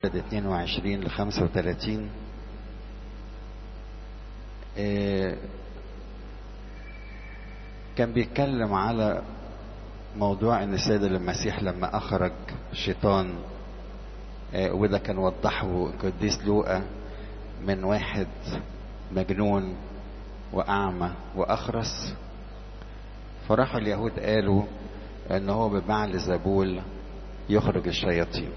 عدد 22 ل 35 آه، كان بيتكلم على موضوع ان السيد المسيح لما اخرج الشيطان آه، وده كان وضحه القديس لوقا من واحد مجنون واعمى واخرس فراحوا اليهود قالوا ان هو ببعل زبول يخرج الشياطين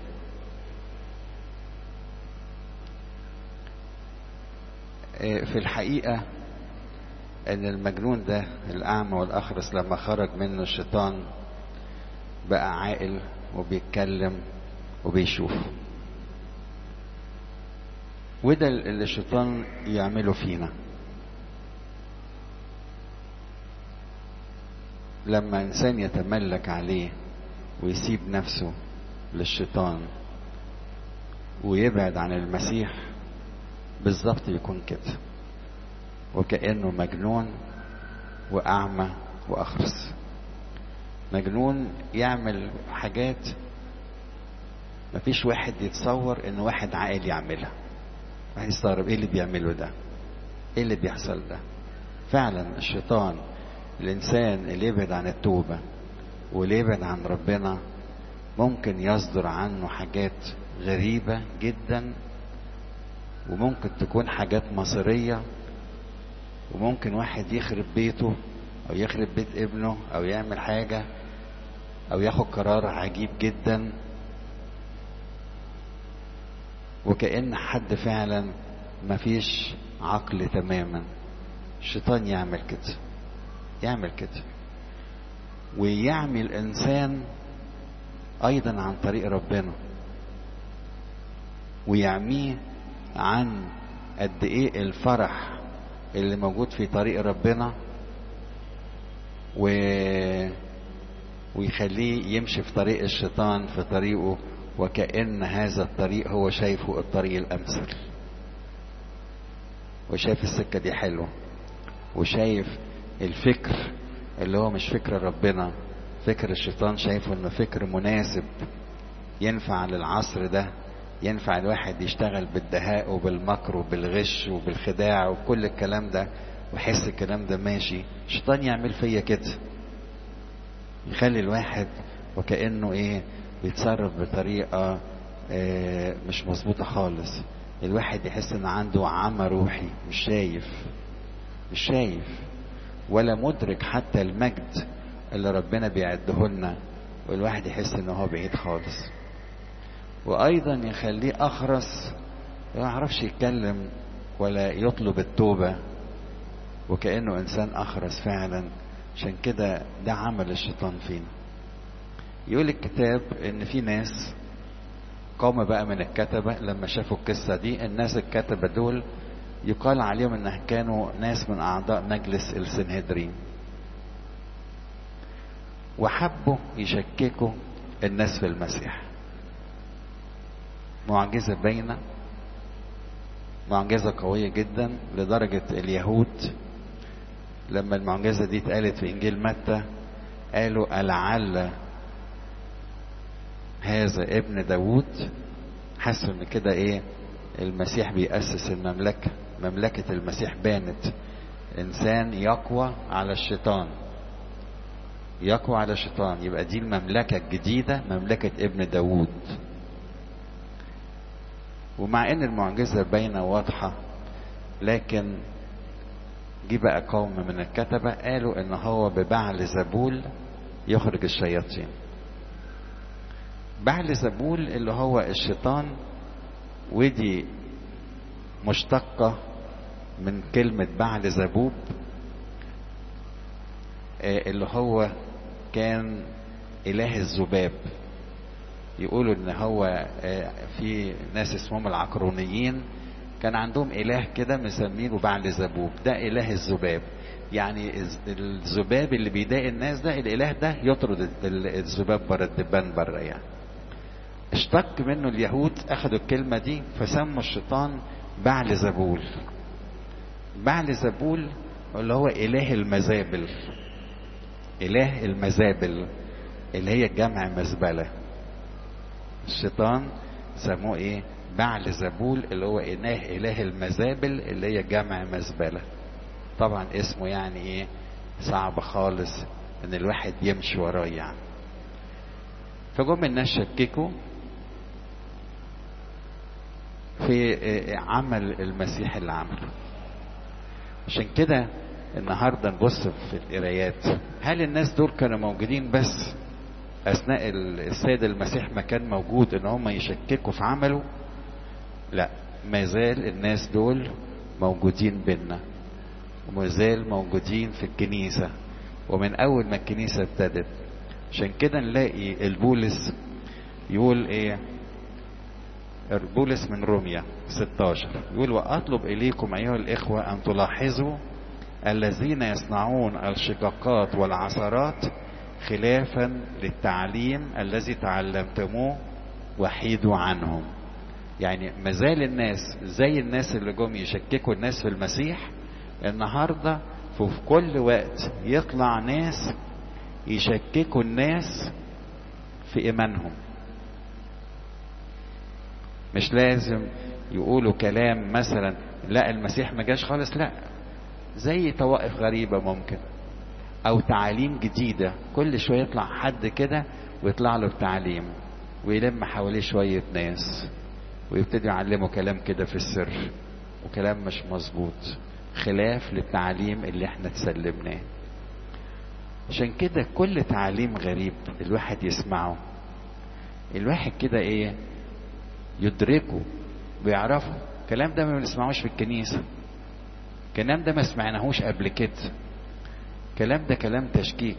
آه، في الحقيقة ان المجنون ده الاعمى والاخرس لما خرج منه الشيطان بقى عاقل وبيتكلم وبيشوف وده اللي الشيطان يعمله فينا لما انسان يتملك عليه ويسيب نفسه للشيطان ويبعد عن المسيح بالظبط يكون كده وكأنه مجنون وأعمى وأخرس مجنون يعمل حاجات مفيش واحد يتصور ان واحد عاقل يعملها واحد يستغرب ايه اللي بيعمله ده ايه اللي بيحصل ده فعلا الشيطان الانسان اللي يبعد عن التوبة واللي يبعد عن ربنا ممكن يصدر عنه حاجات غريبة جدا وممكن تكون حاجات مصيرية وممكن واحد يخرب بيته او يخرب بيت ابنه او يعمل حاجة او ياخد قرار عجيب جدا وكأن حد فعلا مفيش عقل تماما الشيطان يعمل كده يعمل كده ويعمي الانسان ايضا عن طريق ربنا ويعميه عن قد ايه الفرح اللي موجود في طريق ربنا و... ويخليه يمشي في طريق الشيطان في طريقه وكأن هذا الطريق هو شايفه الطريق الأمثل وشايف السكة دي حلوة وشايف الفكر اللي هو مش فكر ربنا فكر الشيطان شايفه انه فكر مناسب ينفع للعصر ده ينفع الواحد يشتغل بالدهاء وبالمكر وبالغش وبالخداع وكل الكلام ده ويحس الكلام ده ماشي الشيطان يعمل فيا كده يخلي الواحد وكأنه ايه بيتصرف بطريقة آه مش مظبوطة خالص الواحد يحس ان عنده عمى روحي مش شايف مش شايف ولا مدرك حتى المجد اللي ربنا بيعده لنا والواحد يحس ان هو بعيد خالص وايضا يخليه اخرس ما يعرفش يتكلم ولا يطلب التوبة وكأنه انسان اخرس فعلا عشان كده ده عمل الشيطان فينا يقول الكتاب ان في ناس قوم بقى من الكتبة لما شافوا القصة دي الناس الكتبة دول يقال عليهم انهم كانوا ناس من اعضاء مجلس السنهدرين وحبوا يشككوا الناس في المسيح معجزة باينة معجزة قوية جدا لدرجة اليهود لما المعجزة دي اتقالت في إنجيل متى قالوا ألعل هذا ابن داوود حسوا ان كده ايه المسيح بيأسس المملكة مملكة المسيح بانت انسان يقوى على الشيطان يقوى على الشيطان يبقى دي المملكة الجديدة مملكة ابن داوود ومع ان المعجزة باينة واضحة لكن جه بقى قوم من الكتبة قالوا ان هو ببعل زبول يخرج الشياطين بعل زبول اللي هو الشيطان ودي مشتقة من كلمة بعل زبوب اللي هو كان إله الذباب يقولوا ان هو في ناس اسمهم العقرونيين كان عندهم اله كده مسمينه بعل زبوب ده اله الذباب يعني الذباب اللي بيضايق الناس ده الاله ده يطرد الذباب بره الدبان بره يعني اشتق منه اليهود اخذوا الكلمة دي فسموا الشيطان بعل زبول بعل زبول اللي هو اله المزابل اله المزابل اللي هي جمع مزبلة الشيطان سموه ايه بعل زبول اللي هو إله إله المزابل اللي هي جمع مزبلة طبعا اسمه يعني ايه صعب خالص ان الواحد يمشي وراه يعني فجم الناس شككوا في عمل المسيح اللي عمله عشان كده النهارده نبص في القرايات هل الناس دول كانوا موجودين بس اثناء السيد المسيح ما كان موجود ان هم يشككوا في عمله لا ما زال الناس دول موجودين بينا وما زال موجودين في الكنيسة ومن أول ما الكنيسة ابتدت عشان كده نلاقي البولس يقول إيه بولس من روميا 16 يقول وأطلب إليكم أيها الإخوة أن تلاحظوا الذين يصنعون الشقاقات والعثرات خلافا للتعليم الذي تعلمتموه وحيدوا عنهم يعني مازال الناس زي الناس اللي جم يشككوا الناس في المسيح النهارده في كل وقت يطلع ناس يشككوا الناس في ايمانهم مش لازم يقولوا كلام مثلا لا المسيح ما جاش خالص لا زي طوائف غريبه ممكن او تعاليم جديده كل شويه يطلع حد كده ويطلع له بتعليم ويلم حواليه شويه ناس ويبتدوا يعلموا كلام كده في السر وكلام مش مظبوط خلاف للتعليم اللي احنا تسلمناه عشان كده كل تعليم غريب الواحد يسمعه الواحد كده ايه يدركه ويعرفه الكلام ده ما بنسمعوش في الكنيسة الكلام ده ما سمعناهوش قبل كده الكلام ده كلام تشكيك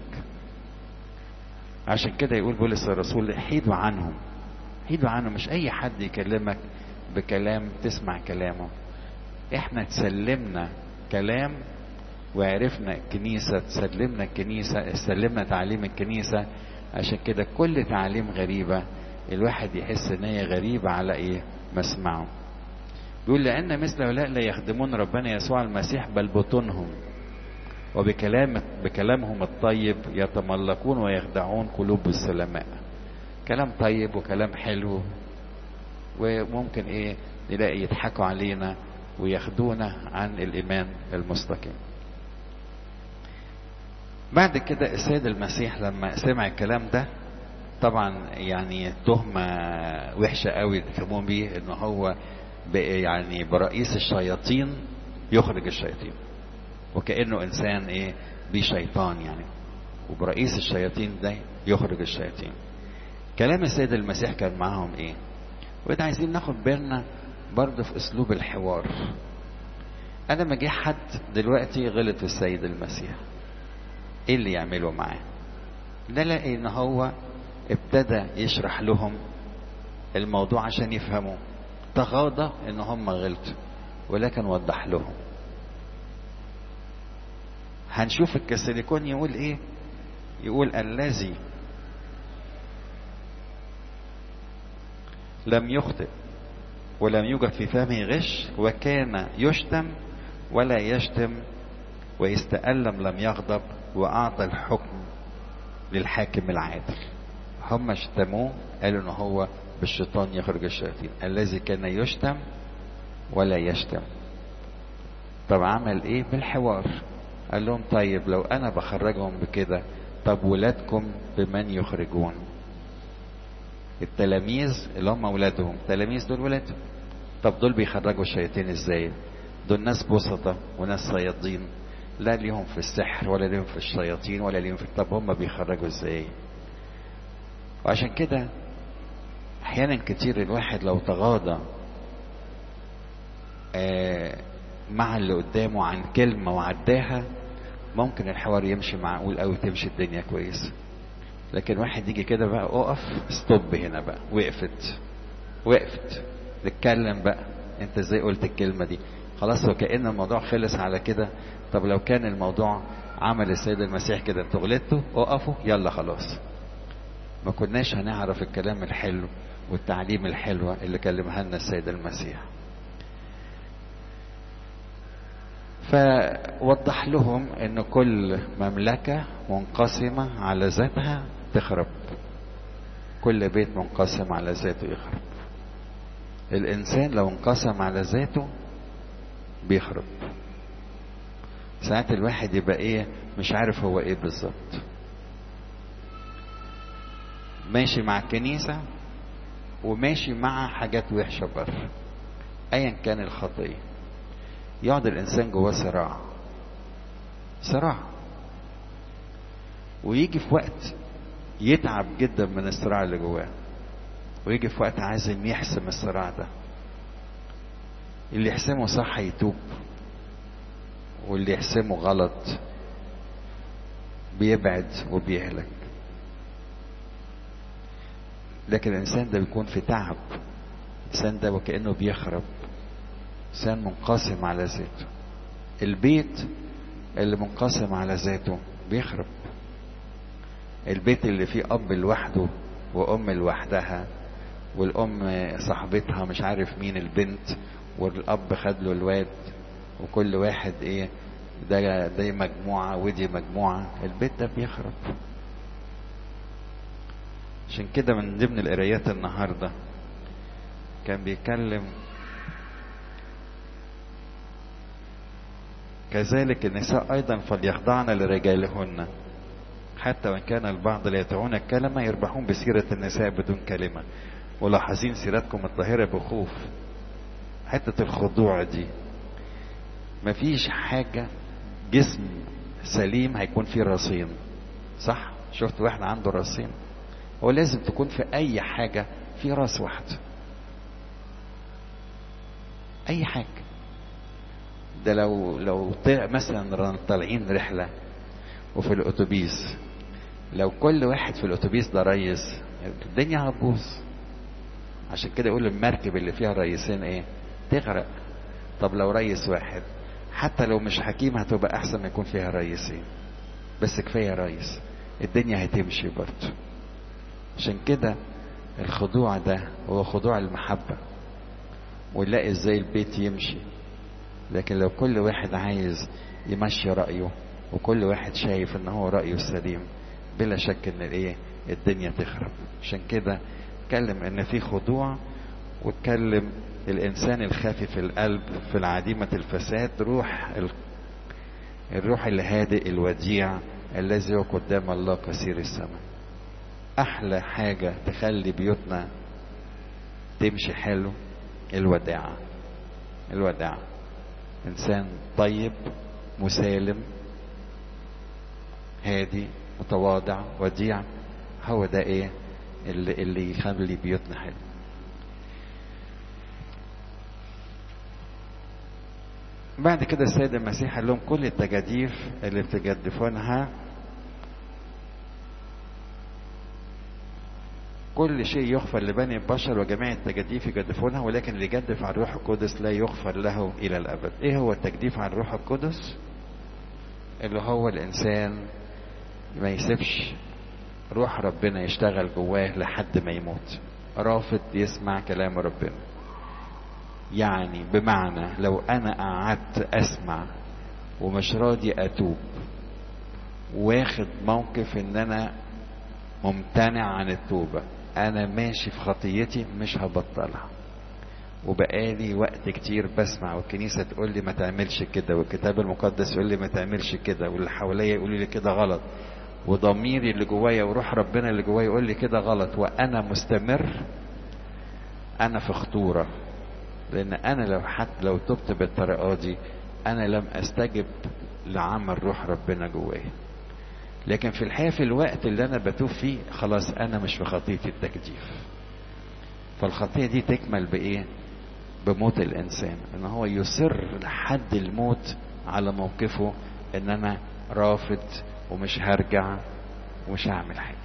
عشان كده يقول بولس الرسول حيدوا عنهم حيدوا عنهم مش اي حد يكلمك بكلام تسمع كلامه احنا تسلمنا كلام وعرفنا الكنيسة تسلمنا الكنيسة تسلمنا تعليم الكنيسة عشان كده كل تعليم غريبة الواحد يحس ان هي غريبة على ايه مسمعه بيقول لأن مثل هؤلاء لا يخدمون ربنا يسوع المسيح بل بطونهم وبكلام بكلامهم الطيب يتملقون ويخدعون قلوب السلماء كلام طيب وكلام حلو وممكن ايه نلاقي يضحكوا علينا وياخدونا عن الإيمان المستقيم بعد كده السيد المسيح لما سمع الكلام ده طبعا يعني تهمة وحشة قوي تفهمون بيه ان هو يعني برئيس الشياطين يخرج الشياطين وكأنه انسان ايه بشيطان يعني وبرئيس الشياطين ده يخرج الشياطين كلام السيد المسيح كان معاهم ايه وده عايزين ناخد بالنا برضه في اسلوب الحوار انا ما جه حد دلوقتي غلط في السيد المسيح ايه اللي يعمله معاه نلاقي ان هو ابتدى يشرح لهم الموضوع عشان يفهموا تغاضى ان هم غلطوا ولكن وضح لهم هنشوف الكسيليكون يقول ايه يقول الذي لم يخطئ ولم يوجد في فمه غش وكان يشتم ولا يشتم ويستألم لم يغضب وأعطى الحكم للحاكم العادل هم شتموه قالوا ان هو بالشيطان يخرج الشياطين الذي كان يشتم ولا يشتم طب عمل ايه بالحوار قال لهم طيب لو انا بخرجهم بكده طب ولادكم بمن يخرجون التلاميذ اللي هم ولادهم التلاميذ دول ولادهم طب دول بيخرجوا الشياطين ازاي دول ناس بسطة وناس صيادين لا ليهم في السحر ولا ليهم في الشياطين ولا ليهم في طب هم بيخرجوا ازاي وعشان كده احيانا كتير الواحد لو تغاضى آه مع اللي قدامه عن كلمة وعداها ممكن الحوار يمشي معقول قوي تمشي الدنيا كويس لكن واحد يجي كده بقى اقف ستوب هنا بقى وقفت وقفت نتكلم بقى انت ازاي قلت الكلمة دي خلاص وكأن الموضوع خلص على كده طب لو كان الموضوع عمل السيد المسيح كده انتوا غلطتوا اقفوا يلا خلاص ما كناش هنعرف الكلام الحلو والتعليم الحلوة اللي كلمها لنا السيد المسيح فوضح لهم ان كل مملكة منقسمة على ذاتها تخرب كل بيت منقسم على ذاته يخرب الانسان لو انقسم على ذاته بيخرب ساعات الواحد يبقى ايه مش عارف هو ايه بالظبط ماشي مع الكنيسة وماشي مع حاجات وحشة بره ايا كان الخطية يقعد الانسان جواه صراع صراع ويجي في وقت يتعب جدا من الصراع اللي جواه ويجي في وقت عايز يحسم الصراع ده اللي يحسمه صح يتوب واللي يحسمه غلط بيبعد وبيهلك لكن الانسان ده بيكون في تعب الانسان ده وكانه بيخرب انسان منقسم على ذاته البيت اللي منقسم على ذاته بيخرب البيت اللي فيه اب لوحده وام لوحدها والام صاحبتها مش عارف مين البنت والاب خد له الواد وكل واحد ايه ده ده مجموعه ودي مجموعه البيت ده بيخرب عشان كده من ضمن القرايات النهارده كان بيتكلم كذلك النساء ايضا فليخضعن لرجالهن حتى وان كان البعض لا يتعون الكلمه يربحون بسيره النساء بدون كلمه ولاحظين سيرتكم الطاهره بخوف حته الخضوع دي مفيش حاجه جسم سليم هيكون فيه رصين صح شفت واحد عنده راسين هو لازم تكون في اي حاجه في راس واحد اي حاجه ده لو لو طلع مثلا طالعين رحله وفي الاتوبيس لو كل واحد في الاتوبيس ده ريس الدنيا هتبوظ عشان كده يقول المركب اللي فيها ريسين ايه تغرق طب لو ريس واحد حتى لو مش حكيم هتبقى احسن ما يكون فيها ريسين بس كفايه ريس الدنيا هتمشي برضه عشان كده الخضوع ده هو خضوع المحبة ونلاقي ازاي البيت يمشي لكن لو كل واحد عايز يمشي رأيه وكل واحد شايف ان هو رأيه السليم بلا شك ان الايه الدنيا تخرب عشان كده اتكلم ان في خضوع واتكلم الانسان الخافي القلب في العديمة الفساد روح الروح الهادئ الوديع الذي هو قدام الله كثير السماء احلى حاجة تخلي بيوتنا تمشي حلو الوداعة الوداعة انسان طيب مسالم هادي متواضع وديع هو ده ايه اللي, اللي يخلي بيوتنا حلو بعد كده السيد المسيح قال لهم كل التجاديف اللي بتجدفونها كل شيء يغفر لبني البشر وجميع التجديف يجدفونها ولكن اللي يجدف على الروح القدس لا يغفر له الى الابد ايه هو التجديف على الروح القدس اللي هو الانسان ما يسيبش روح ربنا يشتغل جواه لحد ما يموت رافض يسمع كلام ربنا يعني بمعنى لو انا قعدت اسمع ومش راضي اتوب واخد موقف ان انا ممتنع عن التوبة انا ماشي في خطيتي مش هبطلها وبقالي وقت كتير بسمع والكنيسة تقول لي ما تعملش كده والكتاب المقدس يقول لي ما تعملش كده واللي حواليا يقولوا لي كده غلط وضميري اللي جوايا وروح ربنا اللي جوايا يقول لي كده غلط وانا مستمر انا في خطورة لان انا لو حتى لو تبت بالطريقة دي انا لم استجب لعمل روح ربنا جوايا لكن في الحقيقة في الوقت اللي أنا بتوب فيه خلاص أنا مش في خطية التجديف فالخطية دي تكمل بإيه؟ بموت الإنسان إن هو يصر لحد الموت على موقفه إن أنا رافض ومش هرجع ومش هعمل حاجة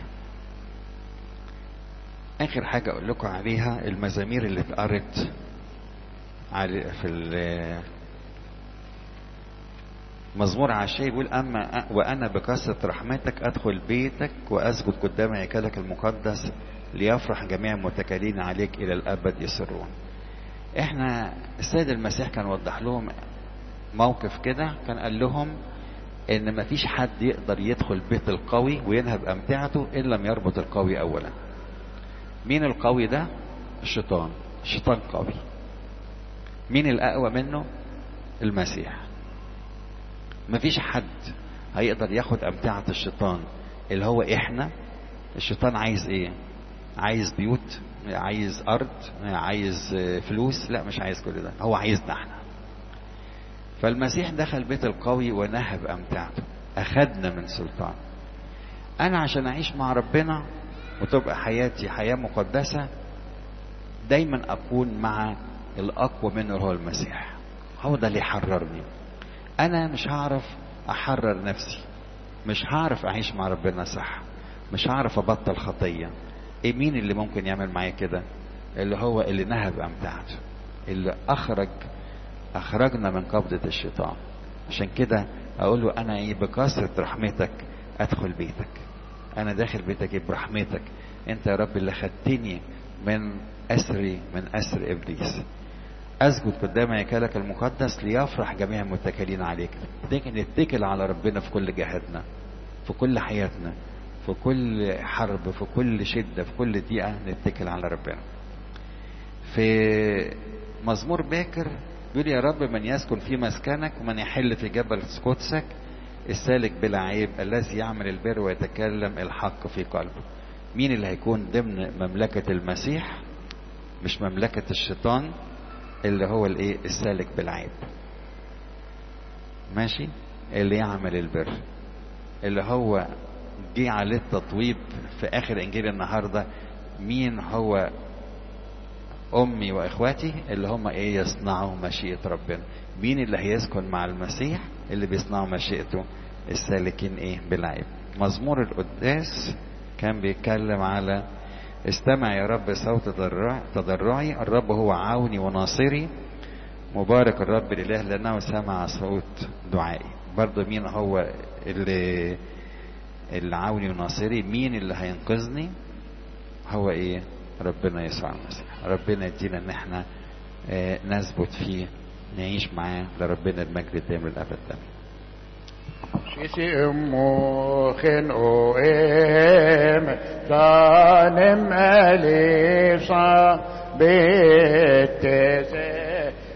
آخر حاجة أقول لكم عليها المزامير اللي اتقرت في مزمور عشاء يقول أما وأنا بكثرة رحمتك أدخل بيتك وأسجد قدام هيكلك المقدس ليفرح جميع المتكلين عليك إلى الأبد يسرون إحنا السيد المسيح كان وضح لهم موقف كده كان قال لهم إن مفيش حد يقدر يدخل بيت القوي وينهب أمتعته إن لم يربط القوي أولا مين القوي ده؟ الشيطان الشيطان قوي مين الأقوى منه المسيح مفيش حد هيقدر ياخد أمتعة الشيطان اللي هو إحنا الشيطان عايز إيه عايز بيوت عايز أرض عايز فلوس لا مش عايز كل ده هو عايزنا إحنا فالمسيح دخل بيت القوي ونهب أمتعته أخدنا من سلطان أنا عشان أعيش مع ربنا وتبقى حياتي حياة مقدسة دايما أكون مع الأقوى منه هو المسيح هو ده اللي يحررني أنا مش هعرف أحرر نفسي مش هعرف أعيش مع ربنا صح مش هعرف أبطل خطية إيه مين اللي ممكن يعمل معايا كده اللي هو اللي نهب أمتعته اللي أخرج أخرجنا من قبضة الشيطان عشان كده أقول له أنا إيه بكثرة رحمتك أدخل بيتك أنا داخل بيتك إيه برحمتك أنت يا رب اللي خدتني من أسري من أسر إبليس أسجد قدام هيكلك المقدس ليفرح جميع المتكلين عليك لكن نتكل على ربنا في كل جهادنا في كل حياتنا في كل حرب في كل شدة في كل دقيقة نتكل على ربنا في مزمور باكر بيقول يا رب من يسكن في مسكنك ومن يحل في جبل قدسك السالك بلا عيب الذي يعمل البر ويتكلم الحق في قلبه مين اللي هيكون ضمن مملكة المسيح مش مملكة الشيطان اللي هو الايه السالك بالعيب ماشي اللي يعمل البر اللي هو جه عليه التطويب في اخر انجيل النهارده مين هو امي واخواتي اللي هم ايه يصنعوا مشيئه ربنا مين اللي هيسكن مع المسيح اللي بيصنعوا مشيئته السالكين ايه بالعيب مزمور القداس كان بيتكلم على استمع يا رب صوت تضرعي الرب هو عوني وناصري مبارك الرب الاله لانه سمع صوت دعائي برضه مين هو اللي اللي عوني وناصري مين اللي هينقذني هو ايه ربنا يسوع المسيح ربنا يدينا ان احنا آه نثبت فيه نعيش معاه لربنا المجد الدائم للابد امين Kisi mukhin o em tanem elisa bete